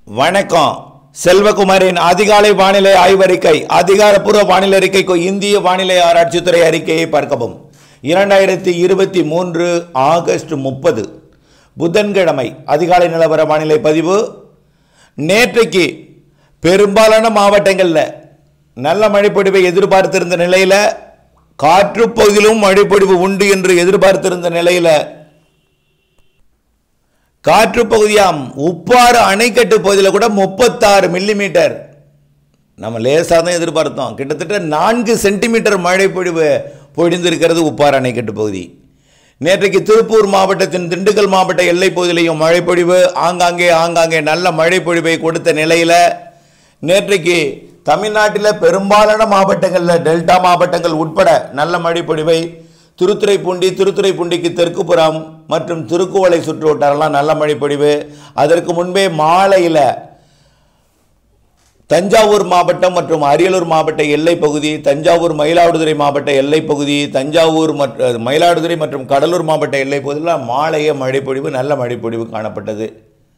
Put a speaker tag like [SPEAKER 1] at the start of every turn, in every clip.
[SPEAKER 1] வணக்கம் செல்வகுமாரின் அதிகாலை வானிலை ஆய்வறிக்கை அதிகாரப்பூர்வ வானிலை அறிக்கைக்கு இந்திய வானிலை ஆராய்ச்சித்துறை அறிக்கையை பார்க்கவும் இரண்டாயிரத்தி இருபத்தி மூன்று ஆகஸ்ட் முப்பது புதன்கிழமை அதிகாலை நிலவர வானிலை பதிவு நேற்றைக்கு பெரும்பாலான மாவட்டங்களில் நல்ல மழைப்பொழிவை எதிர்பார்த்திருந்த நிலையில் காற்றுப்பகுதியிலும் மழைப்பொழிவு உண்டு என்று எதிர்பார்த்திருந்த நிலையில் காற்று பகுதியாம் உப்பாறு அணைக்கட்டு பகுதியில் கூட முப்பத்தாறு மில்லிமீட்டர் நம்ம லேசாக தான் எதிர்பார்த்தோம் கிட்டத்தட்ட நான்கு சென்டிமீட்டர் மழை பொழிவு பொழிந்திருக்கிறது உப்பாறு அணைக்கட்டு பகுதி நேற்றைக்கு திருப்பூர் மாவட்டத்தின் திண்டுக்கல் மாவட்ட எல்லை பகுதியிலையும் மழை பொழிவு ஆங்காங்கே ஆங்காங்கே நல்ல மழை பொழிவை கொடுத்த நிலையில் நேற்றைக்கு தமிழ்நாட்டில் பெரும்பாலான மாவட்டங்களில் டெல்டா மாவட்டங்கள் உட்பட நல்ல மழை பொழிவை திருத்துறைப்பூண்டி திருத்துறைப்பூண்டிக்கு தெற்குப்புறம் மற்றும் திருக்குவளை சுற்று வட்டாரெல்லாம் நல்ல மழை பொழிவு அதற்கு முன்பே மாலையில் தஞ்சாவூர் மாவட்டம் மற்றும் அரியலூர் மாவட்ட எல்லைப் பகுதி தஞ்சாவூர் மயிலாடுதுறை மாவட்ட எல்லைப் பகுதி தஞ்சாவூர் மற்றும் மயிலாடுதுறை மற்றும் கடலூர் மாவட்ட எல்லைப் பகுதியில் மாலைய மழைப்பொழிவு நல்ல மழைப்பொழிவு காணப்பட்டது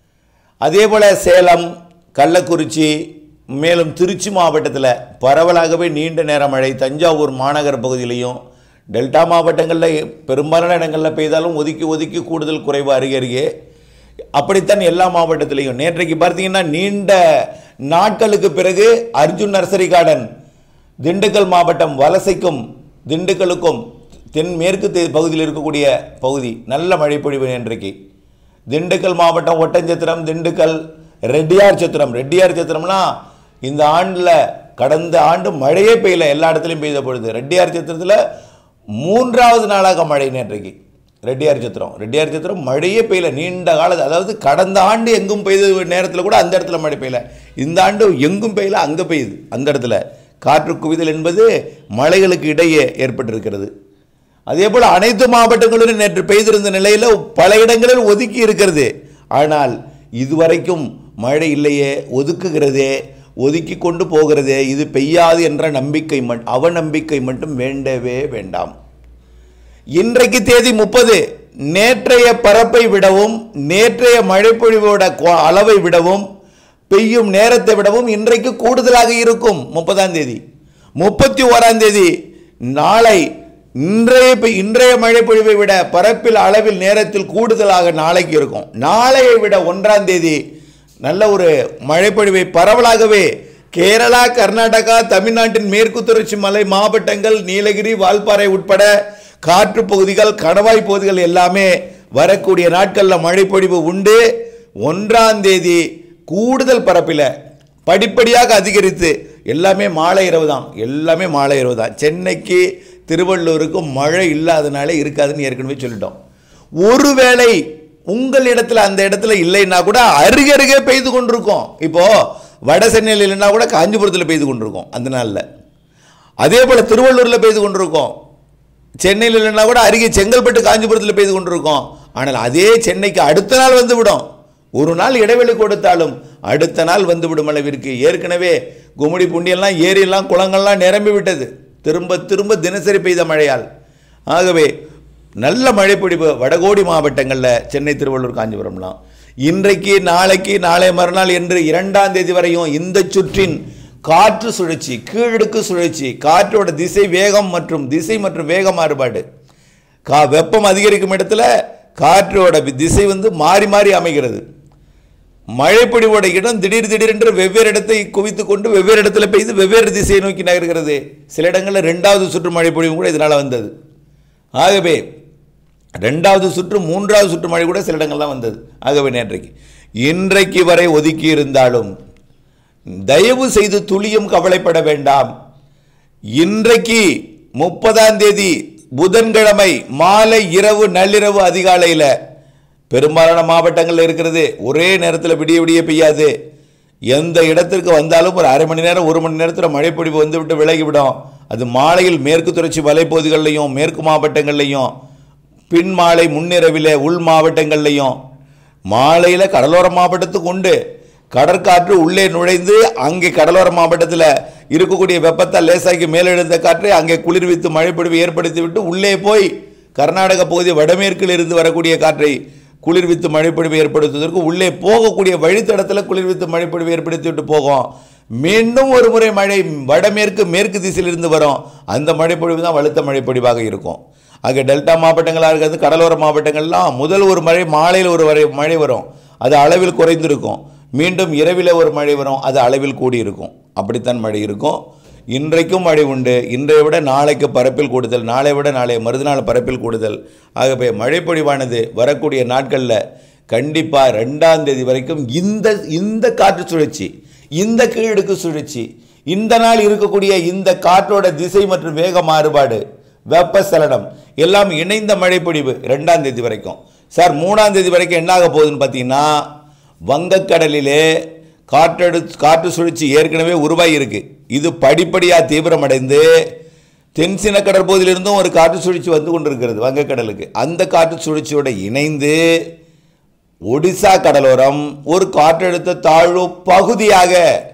[SPEAKER 1] அதேபோல் சேலம் கள்ளக்குறிச்சி மேலும் திருச்சி மாவட்டத்தில் பரவலாகவே நீண்ட நேர மழை தஞ்சாவூர் மாநகர பகுதியிலையும் டெல்டா மாவட்டங்களில் பெரும்பாலான இடங்களில் பெய்தாலும் ஒதுக்கி ஒதுக்கி கூடுதல் குறைவு அருகே அருகே அப்படித்தான் எல்லா மாவட்டத்திலையும் நேற்றைக்கு பார்த்தீங்கன்னா நீண்ட நாட்களுக்கு பிறகு அர்ஜுன் நர்சரி கார்டன் திண்டுக்கல் மாவட்டம் வலசைக்கும் திண்டுக்கலுக்கும் தென் மேற்கு தெ- பகுதியில் இருக்கக்கூடிய பகுதி நல்ல மழைப்பொழிவு நேற்றைக்கு திண்டுக்கல் மாவட்டம் ஒட்டஞ்சத்திரம் திண்டுக்கல் ரெட்டியார் சத்திரம் ரெட்டியார் சத்திரம்னா இந்த ஆண்டில் கடந்த ஆண்டு மழையே பெய்யல எல்லா இடத்துலையும் பெய்த பொழுது ரெட்டியார் சத்திரத்தில் மூன்றாவது நாளாக மழை நேற்றைக்கு ரெட்டியார் சத்திரம் ரெட்டியார் சத்திரம் மழையே பெய்யல நீண்ட காலத்து அதாவது கடந்த ஆண்டு எங்கும் பெய்த நேரத்தில் கூட அந்த இடத்துல மழை பெய்யல இந்த ஆண்டு எங்கும் பெய்யல அங்கே பெய்யுது அந்த இடத்துல காற்று குவிதல் என்பது மலைகளுக்கு இடையே ஏற்பட்டிருக்கிறது அதே போல் அனைத்து மாவட்டங்களிலும் நேற்று பெய்திருந்த நிலையில் பல இடங்களில் ஒதுக்கி இருக்கிறது ஆனால் இதுவரைக்கும் மழை இல்லையே ஒதுக்குகிறதே ஒதுக்கி கொண்டு போகிறதே இது பெய்யாது என்ற நம்பிக்கை மட் அவநம்பிக்கை மட்டும் வேண்டவே வேண்டாம் இன்றைக்கு தேதி முப்பது நேற்றைய பரப்பை விடவும் நேற்றைய மழைப்பொழிவோட கொ- அளவை விடவும் பெய்யும் நேரத்தை விடவும் இன்றைக்கு கூடுதலாக இருக்கும் முப்பதாம் தேதி முப்பத்தி ஓராம் தேதி நாளை இன்றைய பெய்- இன்றைய மழைப்பொழிவை விட பரப்பில் அளவில் நேரத்தில் கூடுதலாக நாளைக்கு இருக்கும் நாளையை விட ஒன்றாம் தேதி நல்ல ஒரு மழைப்பொழிவை பரவலாகவே கேரளா கர்நாடகா தமிழ்நாட்டின் மேற்கு தொடர்ச்சி மலை மாவட்டங்கள் நீலகிரி வால்பாறை உட்பட காற்று பகுதிகள் கணவாய் பகுதிகள் எல்லாமே வரக்கூடிய நாட்களில் மழைப்பொழிவு உண்டு ஒன்றாம் தேதி கூடுதல் பரப்பில் படிப்படியாக அதிகரித்து எல்லாமே மாலை இரவு தான் எல்லாமே மாலை இரவு தான் சென்னைக்கு திருவள்ளூருக்கு மழை இல்லாதனால இருக்காதுன்னு ஏற்கனவே சொல்லிட்டோம் ஒருவேளை உங்கள் இடத்துல அந்த இடத்துல இல்லைன்னா கூட அருகருகே பெய்து கொண்டிருக்கும் இப்போ வட சென்னையில் இல்லைன்னா கூட காஞ்சிபுரத்தில் பெய்து கொண்டிருக்கும் அந்த நாளில் அதே போல் திருவள்ளூரில் பெய்து கொண்டிருக்கும் சென்னையில் இல்லைன்னா கூட அருகே செங்கல்பட்டு காஞ்சிபுரத்தில் பெய்து கொண்டிருக்கும் ஆனால் அதே சென்னைக்கு அடுத்த நாள் வந்து விடும் ஒரு நாள் இடைவெளி கொடுத்தாலும் அடுத்த நாள் வந்துவிடும் அளவிற்கு ஏற்கனவே கும்மிடி புண்டியெல்லாம் ஏரியெல்லாம் குளங்கள்லாம் நிரம்பி விட்டது திரும்ப திரும்ப தினசரி பெய்த மழையால் ஆகவே நல்ல மழைப்பிடிப்பு வடகோடி மாவட்டங்களில் சென்னை திருவள்ளூர் காஞ்சிபுரம்லாம் இன்றைக்கு நாளைக்கு நாளை மறுநாள் என்று இரண்டாம் தேதி வரையும் இந்த சுற்றின் காற்று சுழற்சி கீழடுக்கு சுழற்சி காற்றோட திசை வேகம் மற்றும் திசை மற்றும் வேக மாறுபாடு கா வெப்பம் அதிகரிக்கும் இடத்துல காற்றோட வி- திசை வந்து மாறி மாறி அமைகிறது மழைப்பொழிவோட இடம் திடீர் திடீரென்று வெவ்வேறு இடத்தை குவித்து கொண்டு வெவ்வேறு இடத்துல பெய்து வெவ்வேறு திசையை நோக்கி நகர்கிறது சில இடங்களில் ரெண்டாவது சுற்று மழைப்பொழிவு கூட இதனால் வந்தது ஆகவே ரெண்டாவது சுற்று மூன்றாவது சுற்று மழை கூட சில இடங்கள்லாம் வந்தது ஆகவே நேற்றைக்கு இன்றைக்கு வரை ஒதுக்கி இருந்தாலும் தயவு செய்து துளியும் கவலைப்பட வேண்டாம் இன்றைக்கு முப்பதாம் தேதி புதன்கிழமை மாலை இரவு நள்ளிரவு அதிகாலையில் பெரும்பாலான மாவட்டங்களில் இருக்கிறது ஒரே நேரத்தில் விடிய விடிய பெய்யாது எந்த இடத்திற்கு வந்தாலும் ஒரு அரை மணி நேரம் ஒரு மணி நேரத்தில் மழைப்பொழிவு வந்துவிட்டு விலகிவிடும் அது மாலையில் மேற்கு தொடர்ச்சி மலைப்பகுதிகளிலையும் மேற்கு மாவட்டங்கள்லையும் பின் மாலை முன்னிரவில் உள் மாவட்டங்கள்லையும் மாலையில் கடலோர மாவட்டத்துக்கு உண்டு கடற்காற்று உள்ளே நுழைந்து அங்கே கடலோர மாவட்டத்தில் இருக்கக்கூடிய வெப்பத்தால் லேசாக்கி மேலெழுந்த காற்றை அங்கே குளிர்வித்து மழைப்பொழிவு ஏற்படுத்தி விட்டு உள்ளே போய் கர்நாடக பகுதி வடமேற்கில் இருந்து வரக்கூடிய காற்றை குளிர்வித்து மழைப்பொழிவு ஏற்படுத்துவதற்கு உள்ளே போகக்கூடிய வழித்தடத்தில் குளிர்வித்து மழைப்பொழிவு ஏற்படுத்தி விட்டு போகும் மீண்டும் ஒரு முறை மழை வடமேற்கு மேற்கு திசையிலிருந்து வரும் அந்த மழைப்பொழிவு தான் வலுத்த மழைப்பொழிவாக இருக்கும் ஆக டெல்டா மாவட்டங்களாக இருக்கிறது கடலோர மாவட்டங்கள்லாம் முதல் ஒரு மழை மாலையில் ஒரு வரை மழை வரும் அது அளவில் குறைந்திருக்கும் மீண்டும் இரவில் ஒரு மழை வரும் அது அளவில் கூடியிருக்கும் அப்படித்தான் மழை இருக்கும் இன்றைக்கும் மழை உண்டு இன்றைய விட நாளைக்கு பரப்பில் கூடுதல் நாளை விட நாளைய மறுநாள் பரப்பில் கூடுதல் ஆகவே மழைப்பொழிவானது வரக்கூடிய நாட்களில் கண்டிப்பாக ரெண்டாம் தேதி வரைக்கும் இந்த இந்த காற்று சுழற்சி இந்த கீழடுக்கு சுழற்சி இந்த நாள் இருக்கக்கூடிய இந்த காற்றோட திசை மற்றும் வேக மாறுபாடு வெப்பசலனம் எல்லாம் இணைந்த மழைப்பொழிவு ரெண்டாம் தேதி வரைக்கும் சார் மூணாம் தேதி வரைக்கும் என்ன ஆக போகுதுன்னு பார்த்தீங்கன்னா வங்கக்கடலிலே காற்றெடு காற்று சுழற்சி ஏற்கனவே உருவாகி இருக்கு இது படிப்படியாக தீவிரமடைந்து தென்சின கடற்பகுதியிலிருந்தும் ஒரு காற்று சுழற்சி வந்து கொண்டிருக்கிறது வங்கக்கடலுக்கு அந்த காற்று சுழற்சியோட இணைந்து ஒடிசா கடலோரம் ஒரு காற்றழுத்த தாழ்வு பகுதியாக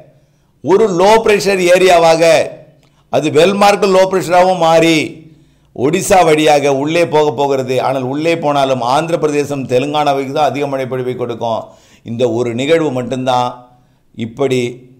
[SPEAKER 1] ஒரு லோ ப்ரெஷர் ஏரியாவாக அது வெல்மார்க் லோ ப்ரெஷராகவும் மாறி ஒடிசா வழியாக உள்ளே போக போகிறது ஆனால் உள்ளே போனாலும் ஆந்திர பிரதேசம் தெலுங்கானாவுக்கு தான் அதிக மழை பொழிவை கொடுக்கும் இந்த ஒரு நிகழ்வு மட்டும்தான் இப்படி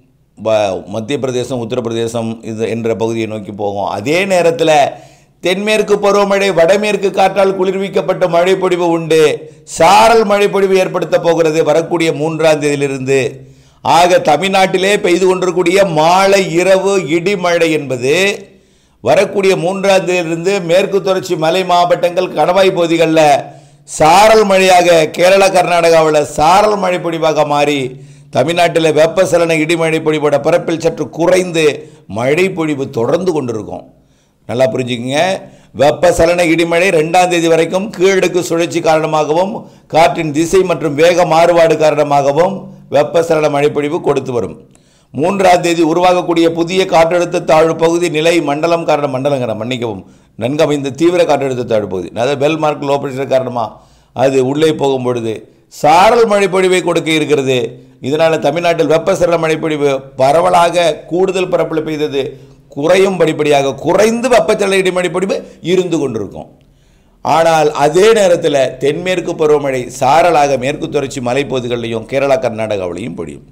[SPEAKER 1] வ- மத்திய பிரதேசம் உத்தரப்பிரதேசம் இது என்ற பகுதியை நோக்கி போகும் அதே நேரத்தில் தென்மேற்கு பருவமழை வடமேற்கு காற்றால் குளிர்விக்கப்பட்ட மழைப்பொழிவு உண்டு சாரல் மழைப்பொழிவு ஏற்படுத்த போகிறது வரக்கூடிய மூன்றாம் தேதியிலிருந்து ஆக தமிழ்நாட்டிலே பெய்து கொண்டிருக்கூடிய மாலை இரவு இடிமழை என்பது வரக்கூடிய மூன்றாம் தேதியிலிருந்து மேற்கு தொடர்ச்சி மலை மாவட்டங்கள் கணவாய் பகுதிகளில் சாரல் மழையாக கேரளா கர்நாடகாவில் சாரல் மழை பொழிவாக மாறி தமிழ்நாட்டில் வெப்பசலன இடிமழை பொழிவோட பரப்பில் சற்று குறைந்து மழை பொழிவு தொடர்ந்து கொண்டிருக்கும் நல்லா புரிஞ்சுக்கங்க வெப்பசலன இடிமழை ரெண்டாம் தேதி வரைக்கும் கீழடுக்கு சுழற்சி காரணமாகவும் காற்றின் திசை மற்றும் வேக மாறுபாடு காரணமாகவும் வெப்பசலன மழைப்பொழிவு கொடுத்து வரும் மூன்றாம் தேதி உருவாகக்கூடிய புதிய காற்றழுத்த தாழ்வு பகுதி நிலை மண்டலம் காரணம் மண்டலங்கிற மன்னிக்கவும் நன்கு அமைந்த தீவிர காற்றழுத்த தாழ்வு பகுதி அதாவது பெல் மார்க் லோ ப்ரெஷர் காரணமாக அது உள்ளே போகும் பொழுது சாரல் மழைப்பொழிவை கொடுக்க இருக்கிறது இதனால் தமிழ்நாட்டில் வெப்பசலன மழைப்பொழிவு பரவலாக கூடுதல் பரப்பில் பெய்தது குறையும் படிப்படியாக குறைந்து வெப்பச்சலன இடிமழைப்பொழிவு இருந்து கொண்டிருக்கும் ஆனால் அதே நேரத்தில் தென்மேற்கு பருவமழை சாரலாக மேற்கு தொடர்ச்சி மலைப்பகுதிகளிலையும் கேரளா கர்நாடகாவிலையும் பொழியும்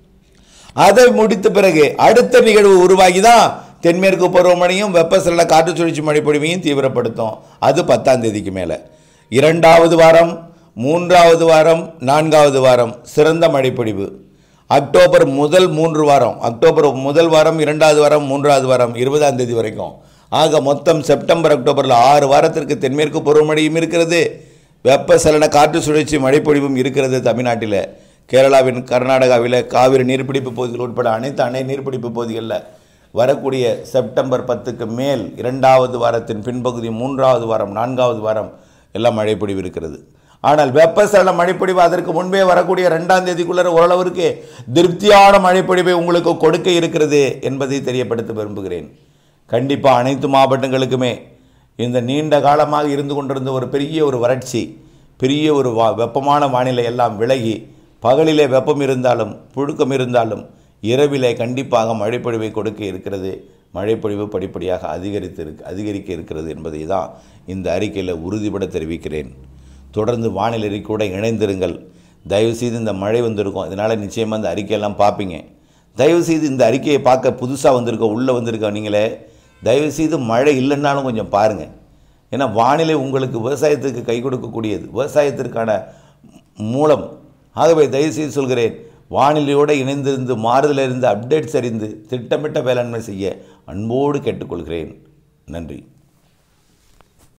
[SPEAKER 1] அதை முடித்த பிறகு அடுத்த நிகழ்வு உருவாகி தான் தென்மேற்கு பருவமழையும் வெப்பசலன காற்று சுழற்சி மழைப்பொழிவையும் தீவிரப்படுத்தும் அது பத்தாம் தேதிக்கு மேலே இரண்டாவது வாரம் மூன்றாவது வாரம் நான்காவது வாரம் சிறந்த மழைப்பொழிவு அக்டோபர் முதல் மூன்று வாரம் அக்டோபர் முதல் வாரம் இரண்டாவது வாரம் மூன்றாவது வாரம் இருபதாம் தேதி வரைக்கும் ஆக மொத்தம் செப்டம்பர் அக்டோபரில் ஆறு வாரத்திற்கு தென்மேற்கு பருவமழையும் இருக்கிறது வெப்பசலன காற்று சுழற்சி மழைப்பொழிவும் இருக்கிறது தமிழ்நாட்டில் கேரளாவின் கர்நாடகாவில் காவிரி நீர்பிடிப்பு பகுதிகள் உட்பட அனைத்து அணை நீர்பிடிப்பு பகுதிகளில் வரக்கூடிய செப்டம்பர் பத்துக்கு மேல் இரண்டாவது வாரத்தின் பின்பகுதி மூன்றாவது வாரம் நான்காவது வாரம் எல்லாம் மழைப்பொழிவு இருக்கிறது ஆனால் வெப்பசலன மழைப்பொழிவு அதற்கு முன்பே வரக்கூடிய ரெண்டாம் தேதிக்குள்ள ஓரளவிற்கு திருப்தியான மழைப்பொழிவை உங்களுக்கு கொடுக்க இருக்கிறது என்பதை தெரியப்படுத்த விரும்புகிறேன் கண்டிப்பாக அனைத்து மாவட்டங்களுக்குமே இந்த நீண்ட காலமாக இருந்து கொண்டிருந்த ஒரு பெரிய ஒரு வறட்சி பெரிய ஒரு வா வெப்பமான வானிலை எல்லாம் விலகி பகலிலே வெப்பம் இருந்தாலும் புழுக்கம் இருந்தாலும் இரவிலே கண்டிப்பாக மழைப்பொழிவை கொடுக்க இருக்கிறது மழைப்பொழிவு படிப்படியாக அதிகரித்து இருக்கு அதிகரிக்க இருக்கிறது என்பதை தான் இந்த அறிக்கையில் உறுதிபட தெரிவிக்கிறேன் தொடர்ந்து வானிலை அறிக்கையோட இணைந்திருங்கள் தயவுசெய்து இந்த மழை வந்திருக்கும் இதனால் நிச்சயமாக இந்த அறிக்கையெல்லாம் பார்ப்பீங்க தயவுசெய்து இந்த அறிக்கையை பார்க்க புதுசாக வந்திருக்க உள்ளே வந்திருக்க நீங்களே தயவுசெய்து மழை இல்லைன்னாலும் கொஞ்சம் பாருங்கள் ஏன்னா வானிலை உங்களுக்கு விவசாயத்துக்கு கை கொடுக்கக்கூடியது விவசாயத்திற்கான மூலம் ஆகவே தயவுசெய்து சொல்கிறேன் வானிலையோடு இணைந்திருந்து மாறுதலிருந்து அப்டேட்ஸ் அறிந்து திட்டமிட்ட வேளாண்மை செய்ய அன்போடு கேட்டுக்கொள்கிறேன் நன்றி